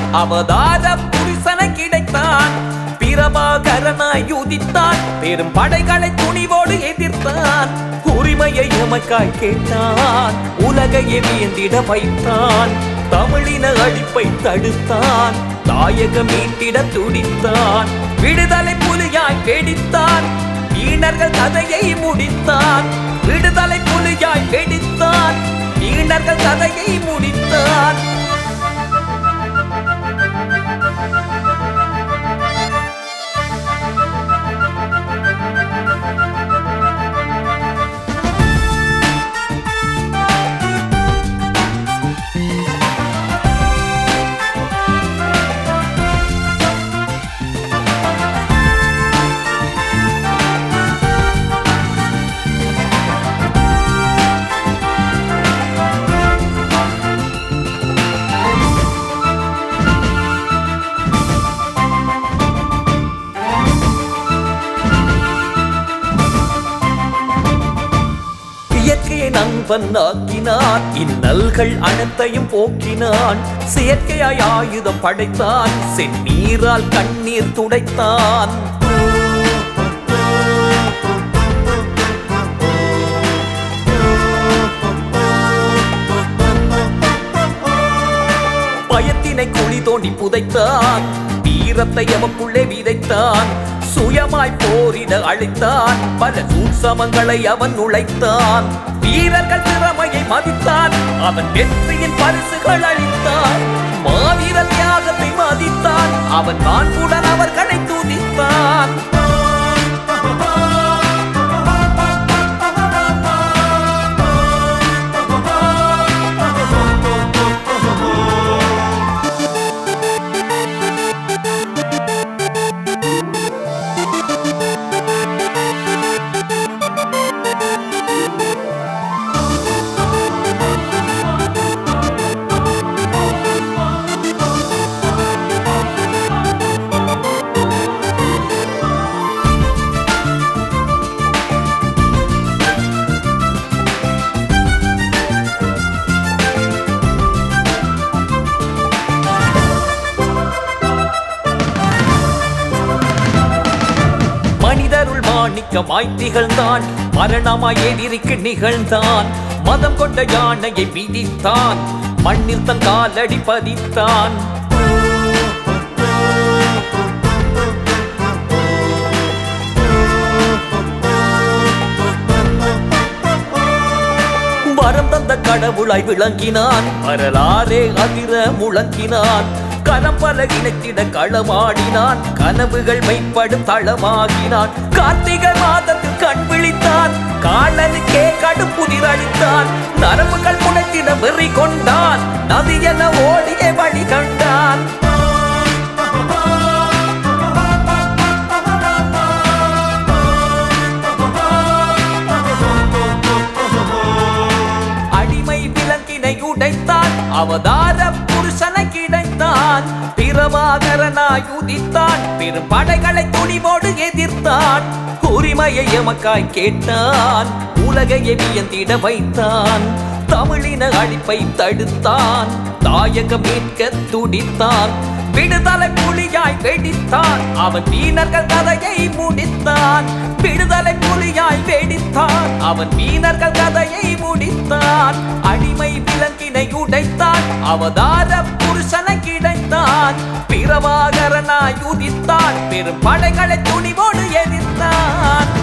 அவதார புருஷன கிடைத்தான் பிரபாகரனாய் யுதித்தான் பெரும் படைகளை துணிவோடு எதிர்த்தான் உரிமையை எமக்காய் கேட்டான் உலகையே வியந்திட வைத்தான் தமிழின அழிப்பை தடுத்தான் தாயக மீட்டிட துடித்தான் விடுதலை புலியாய் வெடித்தான் ஈனர்கள் கதையை முடித்தான் விடுதலை புலியாய் வெடித்தான் ஈனர்கள் கதையை முடித்தான் இயற்கையை நண்பன் ஆக்கினான் இன்னல்கள் அனைத்தையும் போக்கினான் செயற்கையாய் ஆயுதம் படைத்தான் செந்நீரால் கண்ணீர் துடைத்தான் பயத்தினை குழி தோண்டி புதைத்தான் வீரத்தை எமக்குள்ளே விதைத்தான் சுயமாய் போரிட அழைத்தான் பல சூட்சமங்களை அவன் நுழைத்தான் வீரர்கள் திறமையை மதித்தான் அவன் வெற்றியின் பரிசுகள் அளித்தான் மாவீரர் தியாகத்தை மதித்தான் அவன் மாண்புடன் அவர்களை துதித்தான் மனிதருள் மாணிக்கமாய் திகழ்ந்தான் மரணமாய் எதிரிக்கு நிகழ்ந்தான் மதம் கொண்ட யானையை மிதித்தான் மண்ணில் தன் காலடி பதித்தான் வரம் தந்த கடவுளாய் விளங்கினான் வரலாறே அதிர முழங்கினான் கரம் பல இணைத்திட களமாடினான் கனவுகள் மெய்ப்படும் தளமாகினான் கார்த்திகை மாதத்தில் கண் விழித்தான் காலனுக்கே கடும் புதிரளித்தான் நரம்புகள் முனைத்திட வெறி கொண்டான் நதி என ஓடிய வழி கண்டான் அடிமை விலங்கினை உடைத்தான் அவதார புருஷனை கிடைத்தான் பிரபாகரனாய் உதித்தான் பெரும் படைகளை துணிவோடு எதிர்த்தான் உரிமையை எமக்காய் கேட்டான் உலகையை வியந்திட வைத்தான் தமிழின அழிப்பை தடுத்தான் தாயகம் மீட்க துடித்தான் விடுதலை புலியாய் வெடித்தான் அவன் வீணர்கள் கதையை முடித்தான் விடுதலை புலியாய் வெடித்தான் அவன் வீணர்கள் கதையை முடித்தான் அடிமை விலங்கினை உடைத்தான் அவதார புருஷனை கிடைத்தான் பிரபாகரனாய் உதித்தான் பெரும் படைகளை துணிவோடு எதிர்த்தான்